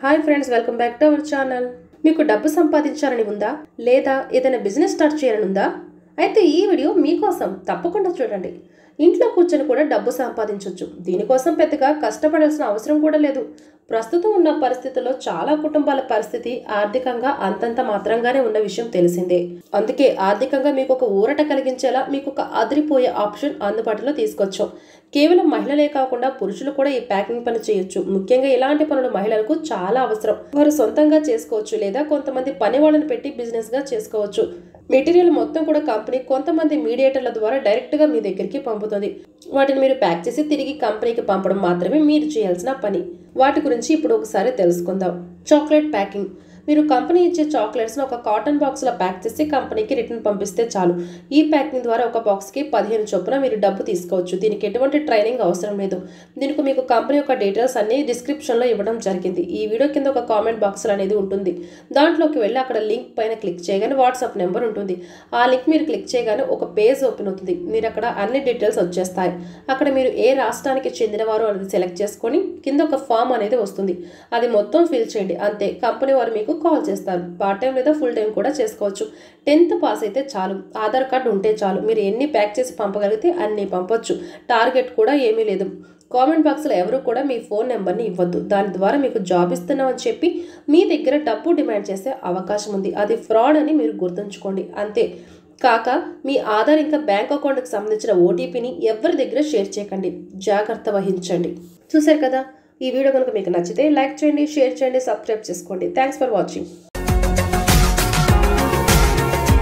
hi friends welcome back to our channel మీకు డబ్బు సంపాదించాలని ఉందా లేదా ఏదైనా బిజినెస్ స్టార్ట్ చేయాలని ఉందా అయితే ఈ వీడియో మీకోసం తప్పకుండా చూడండి ఇంట్లో కూర్చొని కూడా డబ్బు సంపాదించవచ్చు దీనికోసం పెద్దగా కష్టపడాల్సిన అవసరం కూడా లేదు ప్రస్తుతం ఉన్న పరిస్థితుల్లో చాలా కుటుంబాల పరిస్థితి ఆర్థికంగా అంతంత మాత్రంగానే ఉన్న విషయం తెలిసిందే అందుకే ఆర్థికంగా మీకు ఒక ఊరట కలిగించేలా మీకు ఒక అదిరిపోయే ఆప్షన్ అందుబాటులో తీసుకొచ్చాం కేవలం మహిళలే కాకుండా పురుషులు కూడా ఈ ప్యాకింగ్ పని చేయొచ్చు ముఖ్యంగా ఇలాంటి పనులు మహిళలకు చాలా అవసరం వారు సొంతంగా చేసుకోవచ్చు లేదా కొంతమంది పని వాళ్ళని పెట్టి బిజినెస్ గా చేసుకోవచ్చు మెటీరియల్ మొత్తం కూడా కంపెనీ కొంతమంది మీడియేటర్ల ద్వారా డైరెక్ట్ గా మీ దగ్గరికి పంపుతుంది వాటిని మీరు ప్యాక్ చేసి తిరిగి కంపెనీకి పంపడం మాత్రమే మీరు చేయాల్సిన పని వాటి గురించి ఇప్పుడు ఒకసారి తెలుసుకుందాం చాక్లెట్ ప్యాకింగ్ మీరు కంపెనీ ఇచ్చే చాక్లెట్స్ని ఒక కాటన్ బాక్స్లో ప్యాక్ చేసి కంపెనీకి రిటర్న్ పంపిస్తే చాలు ఈ ప్యాకింగ్ ద్వారా ఒక బాక్స్కి పదిహేను చొప్పున మీరు డబ్బు తీసుకోవచ్చు దీనికి ఎటువంటి ట్రైనింగ్ అవసరం లేదు దీనికి మీకు కంపెనీ యొక్క డీటెయిల్స్ అన్ని డిస్క్రిప్షన్లో ఇవ్వడం జరిగింది ఈ వీడియో కింద ఒక కామెంట్ బాక్స్ అనేది ఉంటుంది దాంట్లోకి వెళ్ళి అక్కడ లింక్ పైన క్లిక్ చేయగానే వాట్సాప్ నెంబర్ ఉంటుంది ఆ లింక్ మీరు క్లిక్ చేయగానే ఒక పేజ్ ఓపెన్ అవుతుంది మీరు అక్కడ అన్ని డీటెయిల్స్ వచ్చేస్తాయి అక్కడ మీరు ఏ రాష్ట్రానికి చెందినవారు అనేది సెలెక్ట్ చేసుకొని కింద ఒక ఫామ్ అనేది వస్తుంది అది మొత్తం ఫిల్ చేయండి అంతే కంపెనీ వారు మీకు కాల్ చేస్తారు పార్ట్ టైం లేదా ఫుల్ టైం కూడా చేసుకోవచ్చు టెన్త్ పాస్ అయితే చాలు ఆధార్ కార్డు ఉంటే చాలు మీరు ఎన్ని ప్యాక్ చేసి పంపగలిగితే అన్ని పంపొచ్చు టార్గెట్ కూడా ఏమీ లేదు కామెంట్ బాక్స్లో ఎవరు కూడా మీ ఫోన్ నెంబర్ని ఇవ్వద్దు దాని ద్వారా మీకు జాబ్ ఇస్తున్నామని చెప్పి మీ దగ్గర డబ్బు డిమాండ్ చేసే అవకాశం ఉంది అది ఫ్రాడ్ అని మీరు గుర్తుంచుకోండి అంతే కాక మీ ఆధార్ ఇంకా బ్యాంక్ అకౌంట్కి సంబంధించిన ఓటీపీని ఎవరి దగ్గర షేర్ చేయకండి జాగ్రత్త వహించండి చూశారు కదా ఈ వీడియో కనుక మీకు నచ్చితే లైక్ చేయండి షేర్ చేయండి సబ్స్క్రైబ్ చేసుకోండి థ్యాంక్స్ ఫర్ వాచింగ్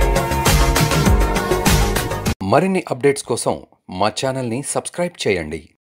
మరిన్ని అప్డేట్స్ కోసం మా ఛానల్ని సబ్స్క్రైబ్ చేయండి